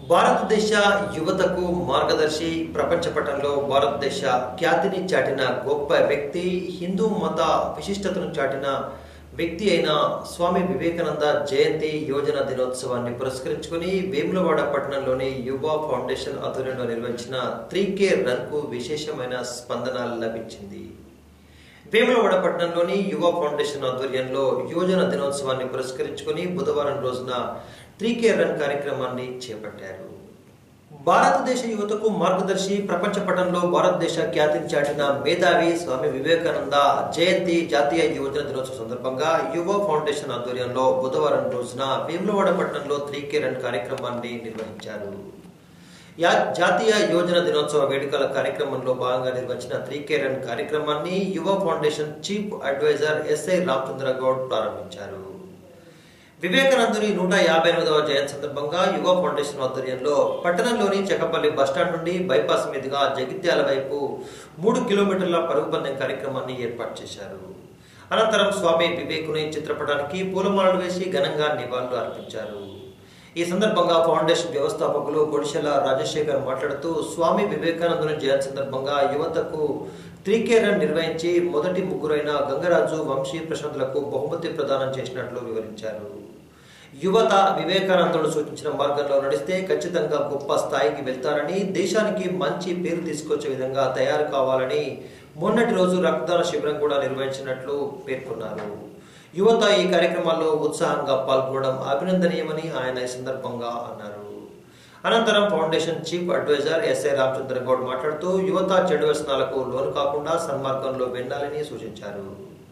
భారతదేశ యువతకు మార్గదర్శి ప్రపంచ పటంలో భారతదేశ ఖ్యాతిని చాటిన గొప్ప వ్యక్తి హిందూ మత విశిష్టతను చాటిన వ్యక్తి అయిన స్వామి వివేకానంద జయంతి యోజన దినోత్సవాన్ని పురస్కరించుకుని వేములవాడ పట్టణంలోని యువ ఫౌండేషన్ ఆధ్వర్యంలో నిర్వహించిన త్రీ కే రన్ కు విశేషమైన స్పందన లభించింది వేములవాడ పట్టణంలోని యువ ఫౌండేషన్ ఆధ్వర్యంలో యువజన దినోత్సవాన్ని పురస్కరించుకుని బుధవారం రోజున త్రీ కే రన్ కార్యక్రమాన్ని చేపట్టారు భారతదేశ యువతకు మార్గదర్శి ప్రపంచ పటంలో భారతదేశ ఖ్యాతిని చాటిన మేధావి స్వామి వివేకానంద జయంతి జాతీయ యువజన దినోత్సవ సందర్భంగా యువ ఫౌండేషన్ ఆధ్వర్యంలో బుధవారం రోజున వేములవాడ పట్టణంలో త్రీ కే రన్ కార్యక్రమాన్ని నిర్వహించారు యా- జాతీయ యోజన దినోత్సవ వేడుకల కార్యక్రమంలో భాగంగా నిర్వహించిన త్రీ కే రన్ కార్యక్రమాన్ని Yuva foundation chief advisor SI Ramachandra Goud ప్రారంభించారు వివేకానందుని నూట యాభై ఎనిమిదవ జయంతి సందర్భంగా యువ ఫౌండేషన్ ఆధ్వర్యంలో పట్టణంలోని చెక్కపల్లి బస్టాండ్ నుండి బైపాస్ మీదుగా జగిత్యాల వైపు మూడు కిలోమీటర్ల పరుగు పందెం కార్యక్రమాన్ని ఏర్పాటు చేశారు అనంతరం స్వామి వివేకుని చిత్రపటానికి పూలమాలలు వేసి ఘనంగా నివాళులు అర్పించారు ఈ సందర్భంగా ఫౌండేషన్ వ్యవస్థాపకులు బొడిశెల రాజశేఖర్ మాట్లాడుతూ స్వామి వివేకానందుని జయంతి సందర్భంగా యువతకు త్రీకే రన్ నిర్వహించి మొదటి ముగ్గురైన గంగరాజు వంశీ ప్రశాంతులకు బహుమతి ప్రదానం చేసినట్లు వివరించారు యువత వివేకానందుడు సూచించిన మార్గంలో నడిస్తే ఖచ్చితంగా గొప్ప స్థాయికి వెళ్తారని దేశానికి మంచి పేరు తీసుకొచ్చే విధంగా తయారు కావాలని మొన్నటి రోజు రక్తదాన శిబిరం కూడా నిర్వహించినట్లు పేర్కొన్నారు యువత ఈ కార్యక్రమాల్లో ఉత్సాహంగా పాల్గొనడం అభినందనీయమని ఆయన ఈ సందర్భంగా అన్నారు అనంతరం foundation chief advisor SI Ramachandra Goud మాట్లాడుతూ యువత చెడు వ్యసనాలకు లోను కాకుండా సన్మార్గంలో వెళ్లాలని సూచించారు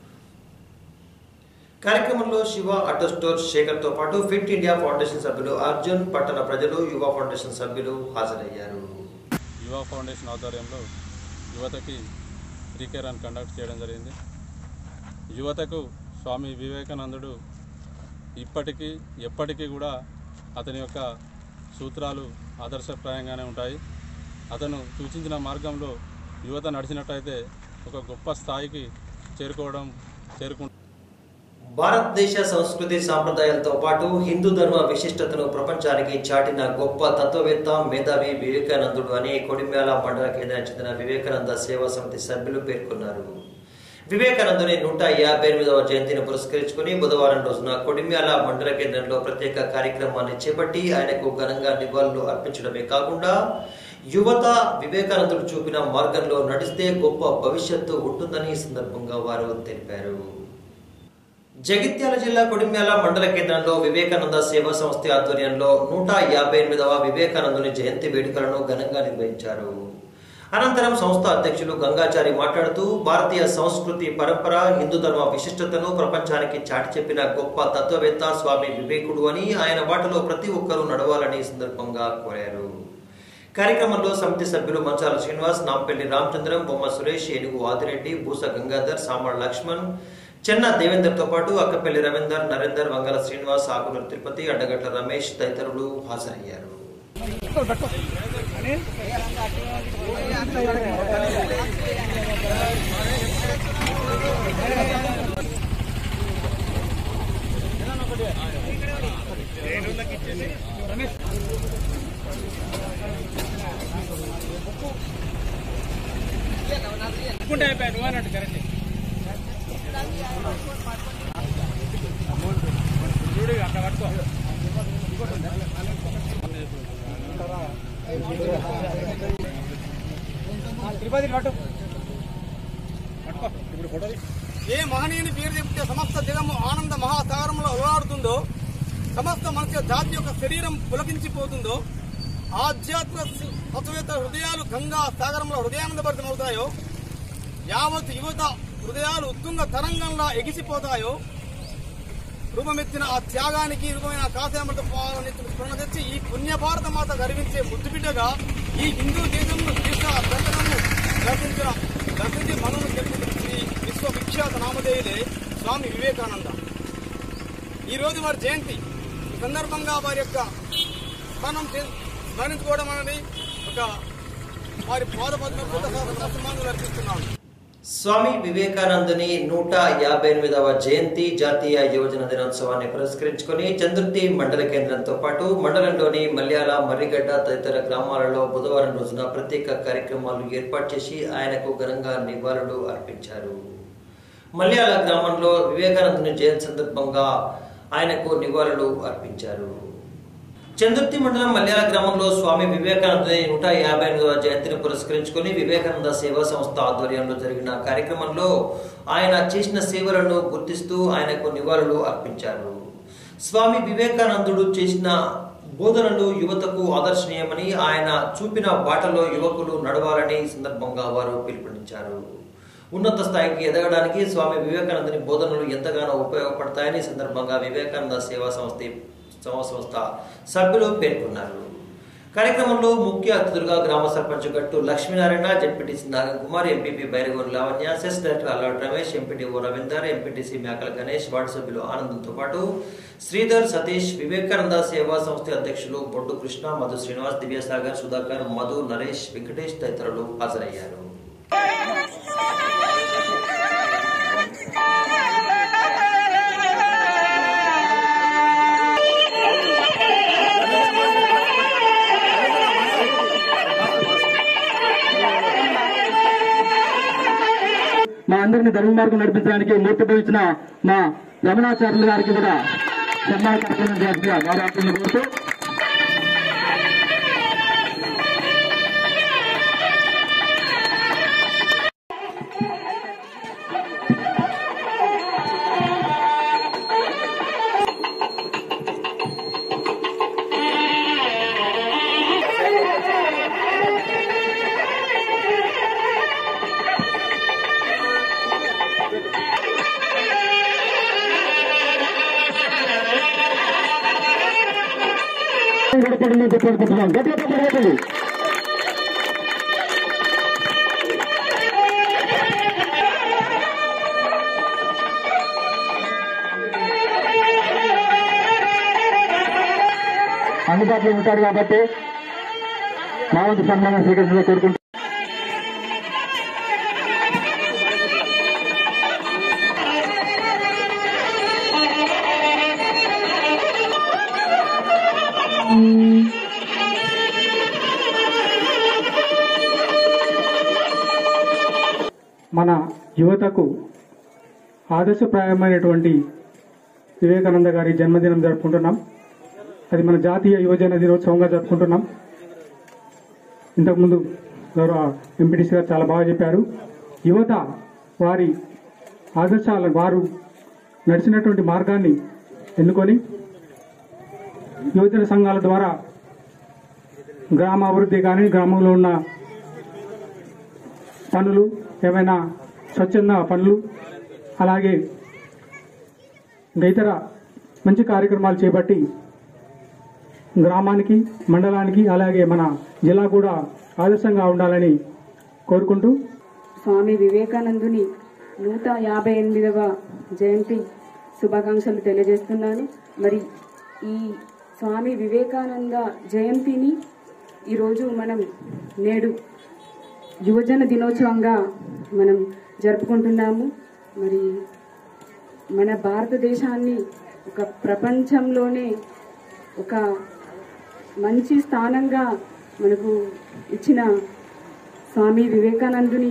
కార్యక్రమంలో శివ ఆటో స్టోర్ శేఖర్ తో పాటు ఫిట్ ఇండియా ఫౌండేషన్ సభ్యులు అర్జున్ పట్టణ ప్రజలు యువ ఫౌండేషన్ సభ్యులు హాజరయ్యారు యువ ఫౌండేషన్ ఆధ్వర్యంలో యువతకి త్రీకే రన్ కండక్ట్ చేయడం జరిగింది యువతకు స్వామి వివేకానందుడు ఇప్పటికీ ఎప్పటికీ కూడా అతని యొక్క సూత్రాలు ఆదర్శప్రాయంగానే ఉంటాయి అతను సూచించిన మార్గంలో యువత నడిచినట్టయితే ఒక గొప్ప స్థాయికి చేరుకోవడం చేరుకు భారతదేశ సంస్కృతి సాంప్రదాయాలతో పాటు హిందూ ధర్మ విశిష్టతను ప్రపంచానికి చాటిన గొప్ప తత్వవేత్త మేధావి వివేకానందుడు అని కొడిమ్యాల మండల కేంద్రానికి చెందిన వివేకానంద సేవా సమితి సభ్యులు పేర్కొన్నారు వివేకానందుని నూట యాభై ఎనిమిదవ జయంతిని పురస్కరించుకుని బుధవారం రోజున కొడిమ్యాల మండల కేంద్రంలో ప్రత్యేక కార్యక్రమాన్ని చేపట్టి ఆయనకు ఘనంగా నివాళులు అర్పించడమే కాకుండా యువత వివేకానందుడు చూపిన మార్గంలో నడిస్తే గొప్ప భవిష్యత్తు ఉంటుందని ఈ సందర్భంగా వారు తెలిపారు జగిత్యాల జిల్లా కొడిమ్యాల మండల కేంద్రంలో వివేకానంద సేవా సంస్థ ఆధ్వర్యంలో నూట యాభై ఎనిమిదవ వివేకానందుని జయంతి వేడుకలను ఘనంగా నిర్వహించారు అనంతరం సంస్థ అధ్యక్షులు గంగాచారి మాట్లాడుతూ భారతీయ సంస్కృతి పరంపర హిందూ ధర్మ విశిష్టతను ప్రపంచానికి చాటి చెప్పిన గొప్ప తత్వవేత్త స్వామి వివేకుడు అని ఆయన వాటిలో ప్రతి ఒక్కరూ నడవాలని ఈ సందర్భంగా కోరారు కార్యక్రమంలో సమితి సభ్యులు మంచాల శ్రీనివాస్ నాంపల్లి రామచంద్రం బొమ్మ సురేష్ ఏనుగు ఆదిరెడ్డి బూస గంగాధర్ సామర్ లక్ష్మణ్ చెన్న దేవేందర్ తో పాటు అక్కపల్లి రవీందర్ నరేందర్ వంగల శ్రీనివాస్ ఆకునూరు తిరుపతి అడ్డగట్ల రమేష్ తదితరులు హాజరయ్యారు ఏ మహనీయుని పేరు చెప్తే సమస్త జగము ఆనంద మహాసాగరంలో అలవాడుతుందో సమస్త మనుషుల జాతి యొక్క శరీరం పులకించిపోతుందో ఆధ్యాత్మ తత్వవేత్త హృదయాలు గంగా సాగరంలో హృదయానందభరితమవుతాయో యావత్ యువత హృదయాలు ఉత్తుంగ తరంగంలా ఎగిసిపోతాయో రూపమెత్తిన ఆ త్యాగానికి రూపమైన కాశామృత పాలన స్మరణ తెచ్చి ఈ పుణ్య భారత మాత గర్వించే ముద్దుబిడ్డగా ఈ హిందూ దేశంలో దేశ దర్శనము దర్శించిన దర్శించి మనను గెలిచిన శ్రీ విశ్వవిఖ్యాత నామధేయులే స్వామి వివేకానంద ఈ రోజు వారి జయంతి ఈ సందర్భంగా వారి యొక్క స్మరణం చే- స్మరించుకోవడం అనేది ఒక వారి పాద పద్మ సమానులు అర్పిస్తున్నాను స్వామి వివేకానందుని నూట యాభై ఎనిమిదవ జయంతి జాతీయ యువజన దినోత్సవాన్ని పురస్కరించుకొని చంద్రుతి మండల కేంద్రంతో పాటు మండలంలోని మల్యాల మర్రిగడ్డ తదితర గ్రామాలలో బుధవారం రోజున ప్రత్యేక కార్యక్రమాలు ఏర్పాటు చేసి ఆయనకు ఘనంగా నివాళులు అర్పించారు మల్యాల గ్రామంలో వివేకానందుని జయంతి సందర్భంగా ఆయనకు నివాళులు అర్పించారు చందుర్తి మండలం మల్యాల గ్రామంలో స్వామి వివేకానందుని నూట యాభై ఎనిమిదవ జయంతిని పురస్కరించుకుని వివేకానంద సేవా సంస్థ ఆధ్వర్యంలో జరిగిన కార్యక్రమంలో ఆయన చేసిన సేవలను గుర్తిస్తూ ఆయనకు నివాళులు అర్పించారు స్వామి వివేకానందుడు చేసిన బోధనలు యువతకు ఆదర్శనీయమని ఆయన చూపిన బాటలో యువకులు నడవాలని ఈ సందర్భంగా వారు పిలుపునిచ్చారు ఉన్నత స్థాయికి ఎదగడానికి స్వామి వివేకానందుని బోధనలు ఎంతగానో ఉపయోగపడతాయని ఈ సందర్భంగా వివేకానంద సేవా సంస్థ సేవా సంస్థ సభ్యులు పేర్కొన్నారు కార్యక్రమంలో ముఖ్య అతిథులుగా గ్రామ sarpanch Gattu Lakshminarayana ZPTC Nagakumar MPP Bairaguru Lavanya CESS director Alladu Ramesh MPTO Ravinder MPTC Mekala Ganesh ward సభ్యులు ఆనందంతో పాటు శ్రీధర్ సతీష్ వివేకానంద సేవా సంస్థ అధ్యక్షులు బొడ్డు కృష్ణ మధు శ్రీనివాస్ దివ్యసాగర్ సుధాకర్ మధు నరేష్ వెంకటేష్ తదితరులు హాజరయ్యారు మా అందరిని ధర్మ మార్గం నడిపించడానికి మూర్తిభవించిన మా రమణాచార్యులు గారికి కూడా సన్మాన కార్యక్రమం చేస్తున్న గౌరవాలను కోరుతూ గడపడని కోరుకుంటున్నాం గట్టిగా పడగండి అందుబాటులో ఉంటాడు కాబట్టి మా వంతు సన్మానం స్వీకరించడం కోరుకుంటున్నాం మన యువతకు ఆదర్శప్రాయమైనటువంటి వివేకానంద గారి జన్మదినం జరుపుకుంటున్నాం అది మన జాతీయ యువజన దినోత్సవంగా జరుపుకుంటున్నాం ఇంతకుముందు గౌరవ ఎంపీటీసీ గారు చాలా బాగా చెప్పారు యువత వారి ఆదర్శాలను వారు నడిచినటువంటి మార్గాన్ని ఎన్నుకొని యువజన సంఘాల ద్వారా గ్రామ అభివృద్ధి కానీ గ్రామంలో ఉన్న పనులు ఏమైనా స్వచ్ఛంద పనులు అలాగే ఇంకా ఇతర మంచి కార్యక్రమాలు చేపట్టి గ్రామానికి మండలానికి అలాగే మన జిల్లా కూడా ఆదర్శంగా ఉండాలని కోరుకుంటూ స్వామి వివేకానందుని నూట యాభై ఎనిమిదవ జయంతి శుభాకాంక్షలు తెలియజేస్తున్నాను మరి ఈ స్వామి వివేకానంద జయంతిని ఈరోజు మనం నేడు యువజన దినోత్సవంగా మనం జరుపుకుంటున్నాము మరి మన భారతదేశాన్ని ఒక ప్రపంచంలోనే ఒక మంచి స్థానంగా మనకు ఇచ్చిన స్వామి వివేకానందుని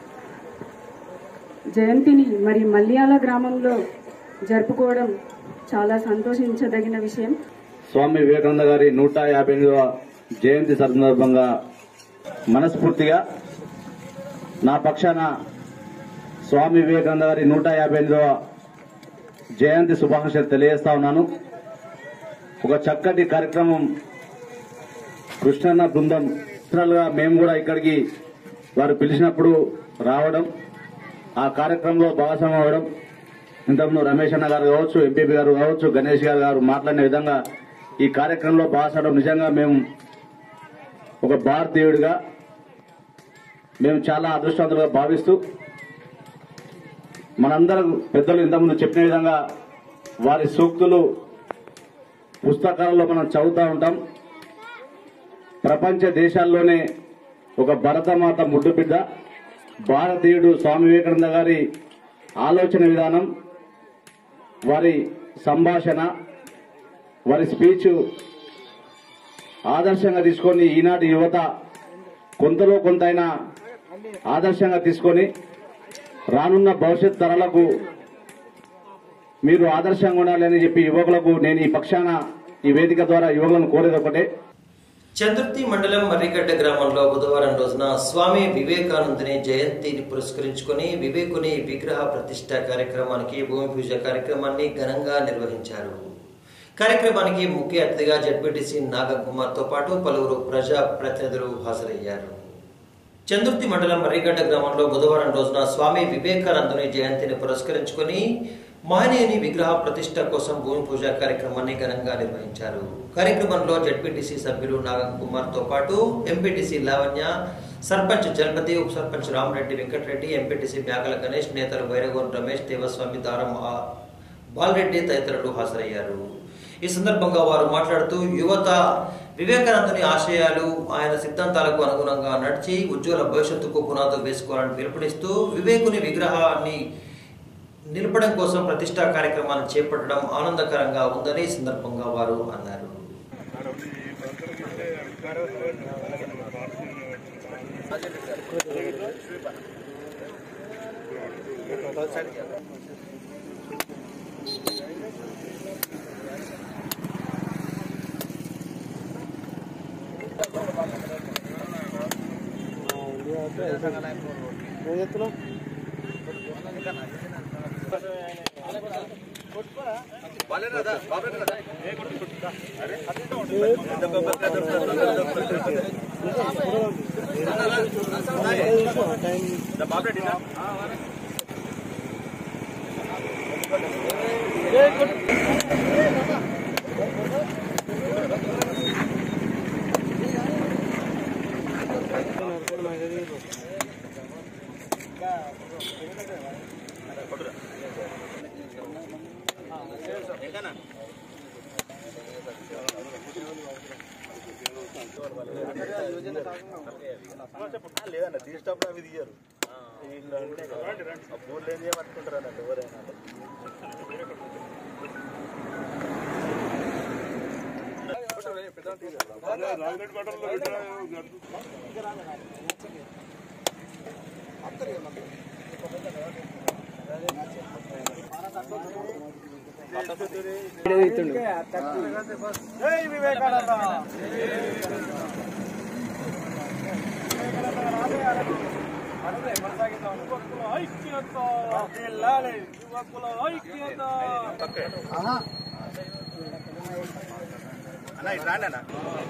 జయంతిని మరి మల్యాల గ్రామంలో జరుపుకోవడం చాలా సంతోషించదగిన విషయం స్వామి వివేకానంద గారి నూట యాభై ఎనిమిదవ జయంతి సందర్భంగా మనస్ఫూర్తిగా నా పక్షాన స్వామి వివేకానంద గారి నూట యాభై ఎనిమిదవ జయంతి శుభాకాంక్షలు తెలియజేస్తా ఉన్నాను ఒక చక్కటి కార్యక్రమం కృష్ణన్న బృందం గా మేము కూడా ఇక్కడికి వారు పిలిచినప్పుడు రావడం ఆ కార్యక్రమంలో భాగస్వామ్యం అవ్వడం ఇంతకుముందు రమేష్ అన్న గారు కావచ్చు ఎంపీపీ గారు కావచ్చు గణేష్ గారు గారు మాట్లాడిన విధంగా ఈ కార్యక్రమంలో భాగస్వాడడం నిజంగా మేము ఒక భారతీయుడిగా మేము చాలా అదృష్టవంతులుగా భావిస్తూ మనందరం పెద్దలు ఇంతకుముందు చెప్పిన విధంగా వారి సూక్తులు పుస్తకాలలో మనం చదువుతూ ఉంటాం ప్రపంచ దేశాల్లోనే ఒక భరతమాత ముద్దు బిడ్డ భారతీయుడు స్వామి వివేకానంద గారి ఆలోచన విధానం వారి సంభాషణ వారి స్పీచ్ ఆదర్శంగా తీసుకొని ఈనాటి యువత కొంతలో కొంతైనా ఆదర్శంగా తీసుకొని రానున్న భవిష్యత్ తరాలకు మీరు ఆదర్శంగా ఉండాలని చెప్పి యువకులకు నేను ఈ పక్షాన ఈ వేదిక ద్వారా యువకులను కోరేది ఒకటే చందుర్తి మండలం మర్రిగడ్డ గ్రామంలో బుధవారం రోజున స్వామి వివేకానందుని జయంతిని పురస్కరించుకొని వివేకుని విగ్రహ ప్రతిష్ట కార్యక్రమానికి భూమి పూజ కార్యక్రమాన్ని ఘనంగా నిర్వహించారు కార్యక్రమానికి ముఖ్య అతిథిగా జడ్పీటీసీ నాగకుమార్తో పాటు పలువురు ప్రజా ప్రతినిధులు హాజరయ్యారు చందుర్తి మండలం మర్రిగడ్డ గ్రామంలో బుధవారం రోజున స్వామి వివేకానందుని జయంతిని పురస్కరించుకొని మహనీయుని విగ్రహ ప్రతిష్ట కోసం భూమి పూజ కార్యక్రమాన్ని ఘనంగా నిర్వహించారు కార్యక్రమంలో జడ్పీటీసీ సభ్యులు నాగన్ కుమార్ తో పాటు ఎంపీటీసీ లావణ్య సర్పంచ్ జలపతి ఉప సర్పంచ్ రామరెడ్డి వెంకటరెడ్డి ఎంపీటీసీ మేకల గణేష్ నేతలు వైరగోన్ రమేష్ దేవస్వామి దారం ఆ- బాలరెడ్డి తదితరులు హాజరయ్యారు ఈ సందర్భంగా వారు మాట్లాడుతూ యువత వివేకానందుని ఆశయాలు ఆయన సిద్ధాంతాలకు అనుగుణంగా నడిచి ఉజ్వల భవిష్యత్తుకు పునాదులు వేసుకోవాలని పిలుపునిస్తూ వివేకుని విగ్రహాన్ని నిలపడం కోసం ప్రతిష్టా కార్యక్రమాన్ని చేపట్టడం ఆనందకరంగా ఉందని ఈ సందర్భంగా వారు అన్నారు లేదన్న తీసేటప్పుడు అవి తీయరు వీళ్ళు అంటే ఆ బోర్లు ఏం చేయమంటుకుంటారు అన్నట్టు ఎవరైనా జై వివేకానంద అన్న ఇటు రాండి అన్న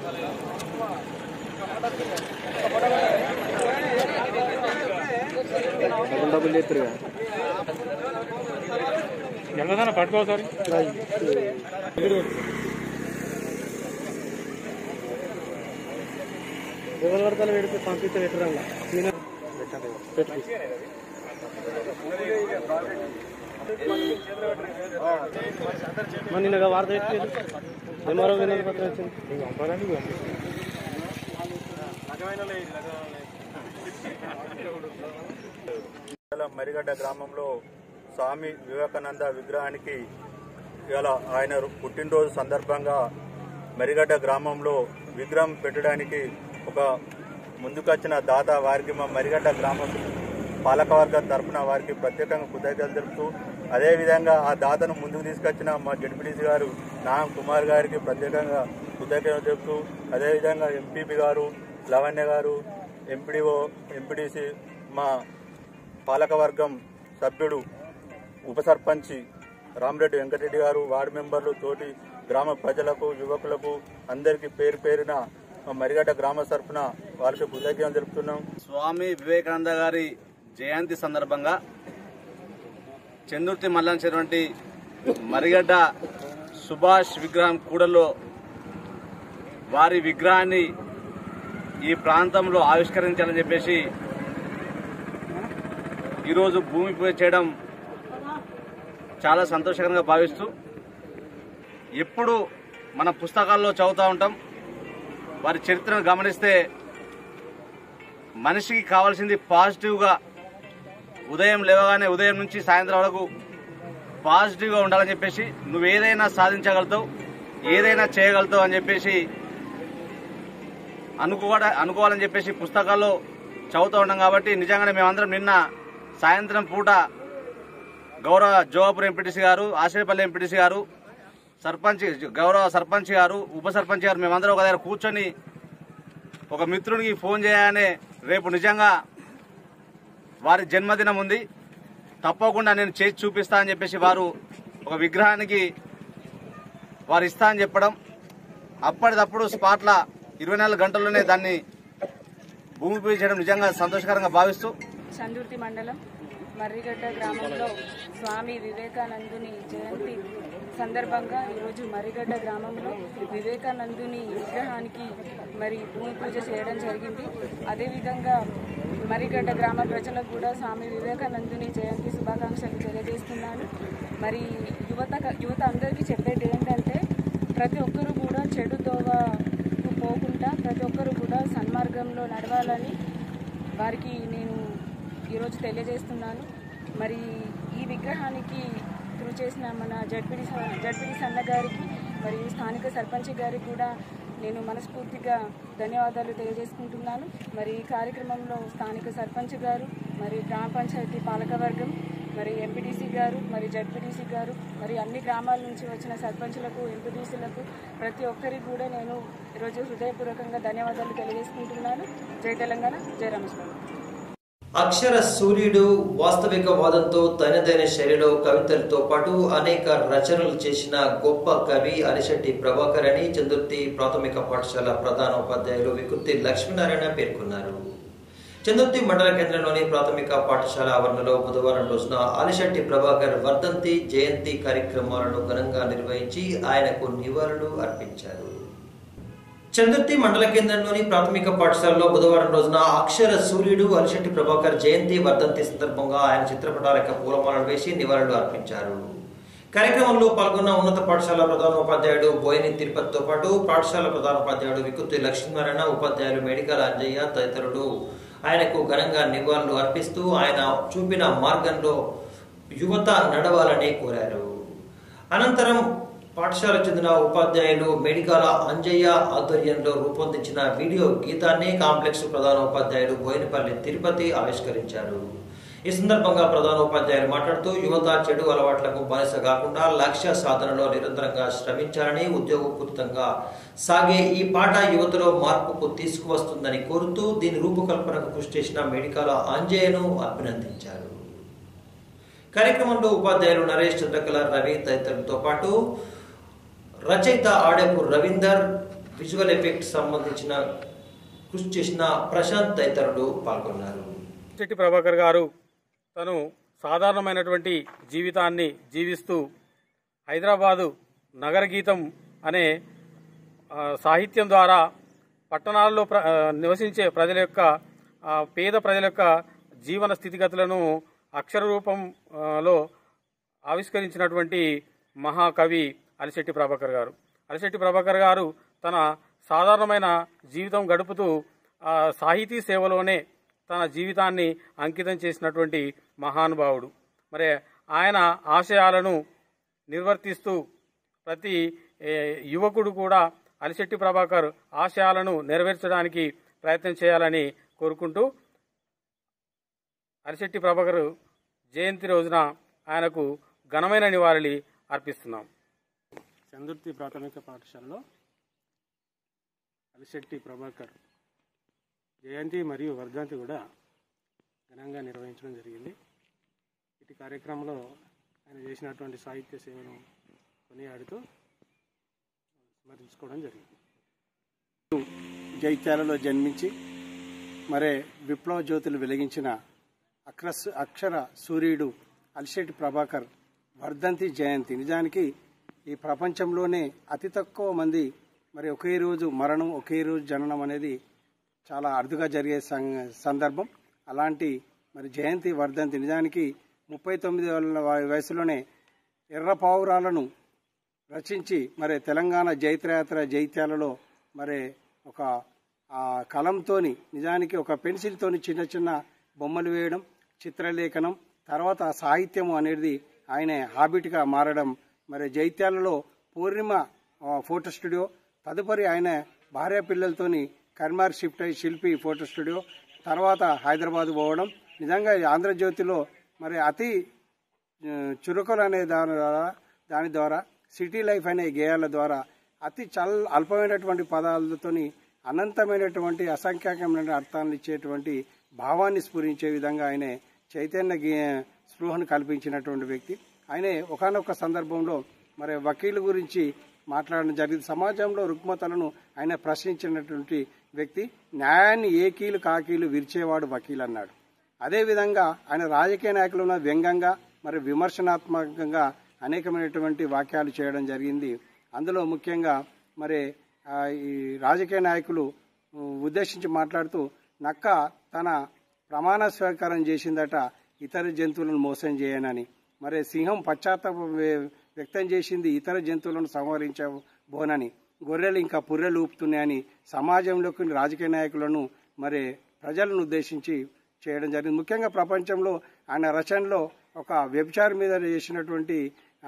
ఎంతదన్నా పట్టుకోసారి ఎవరు పడతాను పెడితే పంపిస్తే పెట్టరంగా మన నిన్న వార్త పెట్టలేదు ఎంఆర్ఓ వినోద పత్రం వచ్చింది పంపడానికి మండలం మరిగడ్డ గ్రామంలో స్వామి వివేకానంద విగ్రహానికి ఇవాళ ఆయన పుట్టినరోజు సందర్భంగా మరిగడ్డ గ్రామంలో విగ్రహం పెట్టడానికి ఒక ముందుకొచ్చిన దాత వారికి మా మరిగడ్డ గ్రామం పాలకవర్గం తరఫున వారికి ప్రత్యేకంగా కృతజ్ఞతలు తెలుపుతూ అదేవిధంగా ఆ దాతను ముందుకు తీసుకొచ్చిన మా జడ్పీటీసీ గారు నాగం కుమార్ గారికి ప్రత్యేకంగా కృతజ్ఞతలు తెలుపుతూ అదేవిధంగా ఎంపీపీ గారు లవణ్య గారు ఎంపీడీఓ ఎంపీడీసీ మా పాలకవర్గం సభ్యుడు ఉప సర్పంచి రామరెడ్డి వెంకటరెడ్డి గారు వార్డు మెంబర్లు తోటి గ్రామ ప్రజలకు యువకులకు అందరికీ పేరు పేరున మా మరిగడ్డ గ్రామ తరఫున వారికి కృతజ్ఞతలు తెలుపుతున్నాం స్వామి వివేకానంద గారి జయంతి సందర్భంగా చందుర్తి మల్లంచేటువంటి మరిగడ్డ సుభాష్ విగ్రహం కూడలో వారి విగ్రహాన్ని ఈ ప్రాంతంలో ఆవిష్కరించాలని చెప్పేసి ఈరోజు భూమి పూజ చేయడం చాలా సంతోషకరంగా భావిస్తూ ఎప్పుడు మన పుస్తకాల్లో చదువుతూ ఉంటాం వారి చరిత్రను గమనిస్తే మనిషికి కావాల్సింది పాజిటివ్గా ఉదయం లేవగానే ఉదయం నుంచి సాయంత్రం వరకు పాజిటివ్గా ఉండాలని చెప్పేసి నువ్వు ఏదైనా సాధించగలుగుతావు ఏదైనా చేయగలుగుతావు అని చెప్పేసి అనుకోవడ అనుకోవాలని చెప్పేసి పుస్తకాల్లో చదువుతూ ఉంటాం కాబట్టి నిజంగానే మేమందరం నిన్న సాయంత్రం పూట గౌరవ జోగాపురం ఎంపీటీసీ గారు ఆశ్రయపల్లి ఎంపీటీసీ గారు సర్పంచ్ గౌరవ సర్పంచ్ గారు ఉప సర్పంచ్ గారు మేమందరం ఒక దగ్గర కూర్చొని ఒక మిత్రునికి ఫోన్ చేయగానే రేపు నిజంగా వారి జన్మదినం ఉంది తప్పకుండా నేను చేసి చూపిస్తా అని చెప్పేసి వారు ఒక విగ్రహానికి వారు ఇస్తా అని చెప్పడం అప్పటిదప్పుడు స్పాట్ల ఇరవై నాలుగు గంటల్లోనే దాన్ని భూమి పూజ చేయడం నిజంగా సంతోషకరంగా భావిస్తూ చందుర్తి మండలం మర్రిగడ్డ గ్రామంలో స్వామి వివేకానందుని జయంతి సందర్భంగా ఈరోజు మర్రిగడ్డ గ్రామంలో వివేకానందుని విగ్రహానికి మరి భూమి పూజ చేయడం జరిగింది అదేవిధంగా మర్రిగడ్డ గ్రామ ప్రజలకు కూడా స్వామి వివేకానందుని జయంతి శుభాకాంక్షలు తెలియజేస్తున్నాను మరి యువత యువత అందరికీ చెప్పేది ఏంటంటే ప్రతి ఒక్కరూ కూడా చెడు తోవకు పోకుండా ప్రతి ఒక్కరూ కూడా సన్మార్గంలో నడవాలని వారికి నేను ఈరోజు తెలియజేస్తున్నాను మరి ఈ విగ్రహానికి త్రూ చేసిన మన జడ్పిడి జడ్పిడి సన్న గారికి మరియు స్థానిక సర్పంచ్ గారికి కూడా నేను మనస్ఫూర్తిగా ధన్యవాదాలు తెలియజేసుకుంటున్నాను మరి ఈ కార్యక్రమంలో స్థానిక సర్పంచ్ గారు మరి గ్రామ పంచాయతీ పాలకవర్గం మరి ఎంపీటీసీ గారు మరి జడ్పీటీసీ గారు మరి అన్ని గ్రామాల నుంచి వచ్చిన సర్పంచులకు ఎంపీటీసీలకు ప్రతి ఒక్కరికి కూడా నేను ఈరోజు హృదయపూర్వకంగా ధన్యవాదాలు తెలియజేసుకుంటున్నాను జై తెలంగాణ జై రమేష్ బాబు అక్షర సూర్యుడు వాస్తవిక వాదంతో తనదైన శైలిలో కవితలతో పాటు అనేక రచనలు చేసిన గొప్ప కవి అరిశెట్టి ప్రభాకర్ అని చందుర్తి ప్రాథమిక పాఠశాల ప్రధాన ఉపాధ్యాయులు వికుర్తి లక్ష్మీనారాయణ పేర్కొన్నారు చందుర్తి మండల కేంద్రంలోని ప్రాథమిక పాఠశాల ఆవరణలో బుధవారం రోజున ఆలిశెట్టి ప్రభాకర్ వర్ధంతి జయంతి కార్యక్రమాలను ఘనంగా నిర్వహించి ఆయనకు నివాళులు అర్పించారు చందుర్తి మండల కేంద్రంలోని ప్రాథమిక పాఠశాలలో బుధవారం రోజున అక్షర సూర్యుడు అలిశెట్టి ప్రభాకర్ జయంతి వర్ధంతి సందర్భంగా ఆయన చిత్రపటాలకు పూలమాలలు వేసి నివాళులు అర్పించారు కార్యక్రమంలో పాల్గొన్న ఉన్నత పాఠశాల ప్రధానోపాధ్యాయుడు బోయిని తిరుపతితో పాటు పాఠశాల ప్రధానోపాధ్యాయుడు వికుత్తి లక్ష్మీనారాయణ ఉపాధ్యాయులు మేడికల అంజయ్య తదితరులు ఆయనకు ఘనంగా నివాళులు అర్పిస్తూ ఆయన చూపిన మార్గంలో యువత నడవాలని కోరారు అనంతరం పాఠశాలకు చెందిన ఉపాధ్యాయులు మేడికాల అంజయ్య ఆధ్వర్యంలో రూపొందించిన వీడియో గీతాన్ని కాంప్లెక్స్ ప్రధాన ఉపాధ్యాయులు బోయినపల్లి తిరుపతి ఆవిష్కరించారు ఈ సందర్భంగా ప్రధాన ఉపాధ్యాయులు మాట్లాడుతూ యువత చెడు అలవాట్లకు బానిస కాకుండా లక్ష్య సాధనలో నిరంతరంగా శ్రమించాలని ఉద్యోగపూరితంగా సాగే ఈ పాట యువతలో మార్పుకు తీసుకువస్తుందని కోరుతూ దీని రూపకల్పనకు కృషి చేసిన మేడికాల అంజయ్యను అభినందించారు కార్యక్రమంలో ఉపాధ్యాయులు నరేష్ చంద్రకళ రవి తదితరులతో పాటు రచయిత ఆడేపు రవీందర్ విజువల్ ఎఫెక్ట్ సంబంధించిన కృషి చేసిన ప్రశాంత్ తదితరులు పాల్గొన్నారు చెట్టి ప్రభాకర్ గారు తను సాధారణమైనటువంటి జీవితాన్ని జీవిస్తూ హైదరాబాదు నగర గీతం అనే ఆ, సాహిత్యం ద్వారా పట్టణాల్లో ప్ర ఆ, నివసించే ప్రజల యొక్క ఆ, పేద ప్రజల యొక్క జీవన స్థితిగతులను అక్షర రూపంలో ఆవిష్కరించినటువంటి మహాకవి అలిశెట్టి ప్రభాకర్ గారు అలిశెట్టి ప్రభాకర్ గారు తన సాధారణమైన జీవితం గడుపుతూ ఆ, సాహితీ సేవలోనే తన జీవితాన్ని అంకితం చేసినటువంటి మహానుభావుడు మరి ఆయన ఆశయాలను నిర్వర్తిస్తూ ప్రతి ఏ, యువకుడు కూడా అలిశెట్టి ప్రభాకర్ ఆశయాలను నెరవేర్చడానికి ప్రయత్నం చేయాలని కోరుకుంటూ అలిశెట్టి ప్రభాకర్ జయంతి రోజున ఆయనకు ఘనమైన నివాళి అర్పిస్తున్నాం చందుర్తి ప్రాథమిక పాఠశాలలో అలిశెట్టి ప్రభాకర్ జయంతి మరియు వర్ధంతి కూడా ఘనంగా నిర్వహించడం జరిగింది ఇటు కార్యక్రమంలో ఆయన చేసినటువంటి సాహిత్య సేవను కొనియాడుతూ స్మరించుకోవడం జరిగింది జైత్యాలలో జన్మించి మరే విప్లవ జ్యోతులు వెలిగించిన అక్షర అక్షర సూర్యుడు అలిశెట్టి ప్రభాకర్ వర్ధంతి జయంతి నిజానికి ఈ ప్రపంచంలోనే అతి తక్కువ మంది మరి ఒకే రోజు మరణం ఒకే రోజు జననం అనేది చాలా అరుదుగా జరిగే సం- సందర్భం అలాంటి మరి జయంతి వర్ధంతి నిజానికి ముప్పై తొమ్మిది ఏళ్ల వయసులోనే ఎర్ర పావురాలను రచించి మరి తెలంగాణ జైత్రయాత్ర జైత్యాలలో మరి ఒక ఆ కలంతోని నిజానికి ఒక పెన్సిల్తోని చిన్న చిన్న బొమ్మలు వేయడం చిత్రలేఖనం తర్వాత సాహిత్యము అనేది ఆయన హాబిట్గా మారడం మరి జైత్యాలలో పూర్ణిమ ఆ, ఫోటో స్టూడియో తదుపరి ఆయన భార్య పిల్లలతోని కర్మార్ షిఫ్ట్ అయ్యి శిల్పి ఫోటో స్టూడియో తర్వాత హైదరాబాద్ పోవడం నిజంగా ఈ ఆంధ్రజ్యోతిలో మరి అతి ఆ, చురుకులు అనే దాని ద్వారా దాని ద్వారా సిటీ లైఫ్ అనే గేయాల ద్వారా అతి చల్ అల్పమైనటువంటి పదాలతోని అనంతమైనటువంటి అసంఖ్యాకమైన అర్థాలను ఇచ్చేటువంటి భావాన్ని స్ఫురించే విధంగా ఆయన చైతన్య గే- స్పృహను కల్పించినటువంటి వ్యక్తి ఆయనే ఒకనొక సందర్భంలో మరి వకీలు గురించి మాట్లాడడం జరిగింది సమాజంలో రుగ్మతలను ఆయన ప్రశ్నించినటువంటి వ్యక్తి న్యాయాన్ని ఏ కీలు కాకీలు విరిచేవాడు వకీలు అన్నాడు అదేవిధంగా ఆయన రాజకీయ నాయకులను వ్యంగ్యంగా మరి విమర్శనాత్మకంగా అనేకమైనటువంటి వాక్యాలు చేయడం జరిగింది అందులో ముఖ్యంగా మరి ఆ, ఈ రాజకీయ నాయకులు ఉద్దేశించి మాట్లాడుతూ నక్క తన ప్రమాణ స్వీకారం చేసిందట ఇతర జంతువులను మోసం చేయనని మరి సింహం పశ్చాత్తాపం వ్య- వ్యక్తం చేసింది ఇతర జంతువులను సంహరించబోనని గొర్రెలు ఇంకా పుర్రెలు ఊపుతున్నాయని సమాజంలోకి రాజకీయ నాయకులను మరి ప్రజలను ఉద్దేశించి చేయడం జరిగింది ముఖ్యంగా ప్రపంచంలో ఆయన రచనలో ఒక వెబ్చార్ మీద చేసినటువంటి ఆ,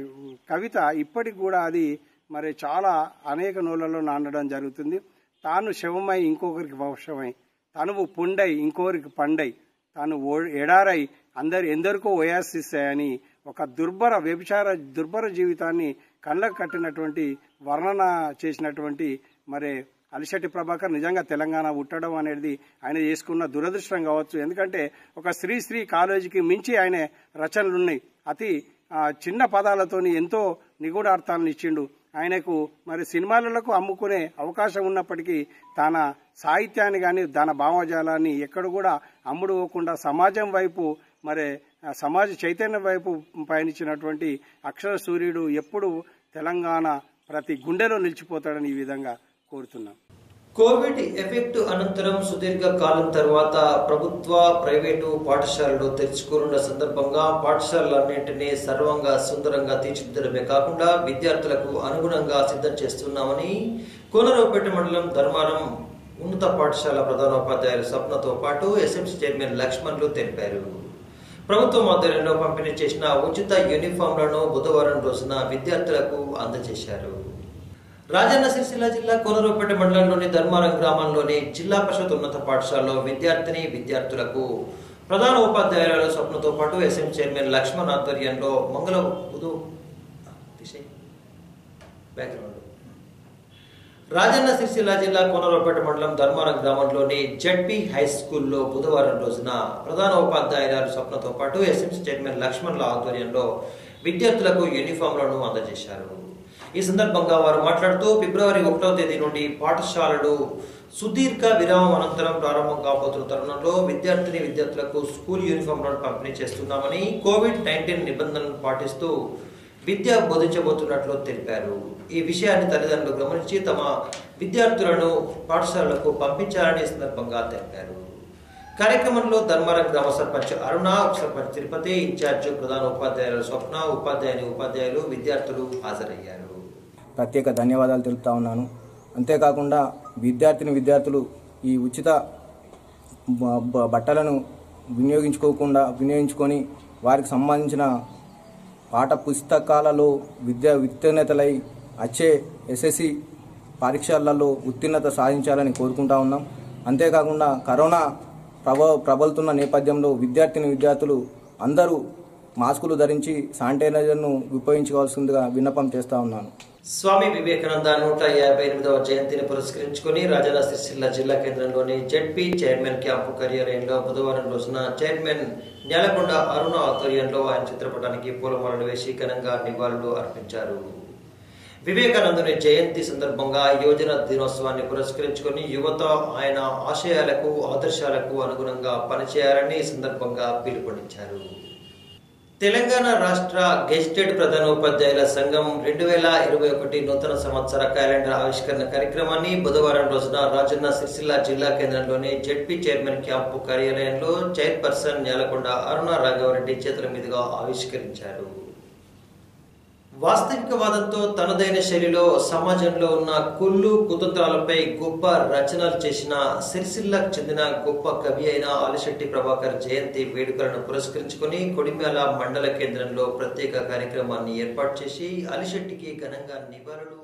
కవిత ఇప్పటికి కూడా అది మరి చాలా అనేక నూళ్ళలో నానడం జరుగుతుంది తాను శవమై ఇంకొకరికి వశమై తనువు పుండై ఇంకొకరికి పండై తాను ఓ- ఎడారై అందరు ఎందరికో ఓయాసిస్తాయని ఒక దుర్భర వ్యభిచార దుర్భర జీవితాన్ని కళ్ళకు కట్టినటువంటి వర్ణన చేసినటువంటి మరి అలిశెట్టి ప్రభాకర్ నిజంగా తెలంగాణ ఉట్టడం అనేది ఆయన చేసుకున్న దురదృష్టం కావచ్చు ఎందుకంటే ఒక శ్రీ శ్రీ కాలేజీకి మించి ఆయన రచనలు ఉన్నాయి అతి ఆ, చిన్న పదాలతోని ఎంతో నిగూఢ అర్థాలను ఇచ్చిండు ఆయనకు మరి సినిమాలకు అమ్ముకునే అవకాశం ఉన్నప్పటికీ తన సాహిత్యాన్ని కానీ తన భావజాలాన్ని ఎక్కడ కూడా అమ్ముడు పోకుండా సమాజం వైపు మరి ఆ, సమాజ చైతన్యం వైపు పయనించినటువంటి అక్షర సూర్యుడు ఎప్పుడు తెలంగాణ ప్రతి గుండెలో నిలిచిపోతాడని ఈ విధంగా కోరుతున్నాం కోవిడ్ ఎఫెక్ట్ అనంతరం సుదీర్ఘ కాలం తర్వాత ప్రభుత్వ ప్రైవేటు పాఠశాలలు తెరుచుకోనున్న సందర్భంగా పాఠశాలలన్నింటినీ సర్వంగా సుందరంగా తీర్చిదిద్దడమే కాకుండా విద్యార్థులకు అనుగుణంగా సిద్ధం చేస్తున్నామని కోనరావుపేట మండలం ధర్మారం ఉన్నత పాఠశాల ప్రధానోపాధ్యాయులు స్వప్నతో పాటు ఎస్ఎంసీ చైర్మన్ లక్ష్మణ్లు తెలిపారు ప్రభుత్వం ఆధ్వర్యంలో పంపిణీ చేసిన ఉచిత యూనిఫామ్లను బుధవారం రోజున విద్యార్థులకు అందజేశారు రాజన్న సిరిసిల్ల జిల్లా కోనరావుపేట మండలంలోని ధర్మారం గ్రామంలోని జిల్లా పరిషత్ ఉన్నత పాఠశాలలో విద్యార్థిని విద్యార్థులకు ప్రధాన ఉపాధ్యాయురాలు స్వప్నతో పాటు ఎస్ఎం చైర్మన్ లక్ష్మణ్ ఆధ్వర్యంలో మంగళ బుధు తీసేయ్. బ్యాక్గ్రౌండ్ రాజన్న సిరిసిల్ల జిల్లా కోనరావుపేట మండలం ధర్మారం గ్రామంలోని జడ్పీ హై స్కూల్లో బుధవారం రోజున ప్రధాన ఉపాధ్యాయురాలు స్వప్నతో పాటు ఎస్ఎంసీ చైర్మన్ లక్ష్మణ్ల ఆధ్వర్యంలో విద్యార్థులకు యూనిఫామ్లను అందజేశారు ఈ సందర్భంగా వారు మాట్లాడుతూ ఫిబ్రవరి ఒకటవ తేదీ నుండి పాఠశాలలు సుదీర్ఘ విరామం అనంతరం ప్రారంభం కాబోతున్న తరుణంలో విద్యార్థిని విద్యార్థులకు స్కూల్ యూనిఫామ్లను పంపిణీ చేస్తున్నామని కోవిడ్ నైన్టీన్ నిబంధనలను పాటిస్తూ విద్య బోధించబోతున్నట్లు తెలిపారు ఈ విషయాన్ని తల్లిదండ్రులు గమనించి తమ విద్యార్థులను పాఠశాలలకు పంపించాలని ఈ సందర్భంగా తెలిపారు కార్యక్రమంలో ధర్మారం గ్రామ సర్పంచ్ అరుణ ఉప సర్పంచ్ తిరుపతి ఇన్ఛార్జ్ ప్రధాన ఉపాధ్యాయులు స్వప్న ఉపాధ్యాయుని ఉపాధ్యాయులు విద్యార్థులు హాజరయ్యారు ప్రత్యేక ధన్యవాదాలు తెలుపుతా ఉన్నాను అంతేకాకుండా విద్యార్థిని విద్యార్థులు ఈ ఉచిత బ- బ- బట్టలను వినియోగించుకోకుండా వినియోగించుకొని వారికి సంబంధించిన పాఠ పుస్తకాలలో విద్యా ఉత్తీర్ణతలై వచ్చే ఎస్ఎస్సి పరీక్షలలో ఉత్తీర్ణత సాధించాలని కోరుకుంటా ఉన్నాం అంతేకాకుండా కరోనా ప్రభ ప్రబలుతున్న నేపథ్యంలో విద్యార్థిని విద్యార్థులు అందరూ మాస్కులు ధరించి శానిటైజర్ను ఉపయోగించుకోవాల్సిందిగా విన్నపం చేస్తా ఉన్నాను స్వామి వివేకానంద నూట యాభై ఎనిమిదవ జయంతిని పురస్కరించుకుని రాజన్న సిరిసిల్ల జిల్లా కేంద్రంలోని జెడ్పీ చైర్మన్ క్యాంపు కార్యాలయంలో బుధవారం రోజున చైర్మన్ నేలకొండ అరుణ ఆధ్వర్యంలో ఆయన చిత్రపటానికి పూలమాలలు వేసి ఘనంగా నివాళులు అర్పించారు వివేకానందుని జయంతి సందర్భంగా యువజన దినోత్సవాన్ని పురస్కరించుకొని యువత ఆయన ఆశయాలకు ఆదర్శాలకు అనుగుణంగా పనిచేయాలని ఈ సందర్భంగా పిలుపునిచ్చారు తెలంగాణ రాష్ట్ర గెజిటెడ్ ప్రధానోపాధ్యాయుల సంఘం రెండు వేల ఇరవై ఒకటి నూతన సంవత్సర క్యాలెండర్ ఆవిష్కరణ కార్యక్రమాన్ని బుధవారం రోజున రాజన్న సిరిసిల్ల జిల్లా కేంద్రంలోని జెడ్పీ చైర్మన్ క్యాంపు కార్యాలయంలో చైర్పర్సన్ నేలకొండ అరుణ రాఘవరెడ్డి చేతుల మీదుగా ఆవిష్కరించారు వాస్తవికవాదంతో తనదైన శైలిలో సమాజంలో ఉన్న కుళ్ళు కుతంత్రాలపై గొప్ప రచనలు చేసిన సిరిసిల్లకు చెందిన గొప్ప కవి అయిన ఆలిశెట్టి ప్రభాకర్ జయంతి వేడుకలను పురస్కరించుకొని కొడిమ్యాల మండల కేంద్రంలో ప్రత్యేక కార్యక్రమాన్ని ఏర్పాటు చేసి అలిశెట్టికి ఘనంగా నివాళులు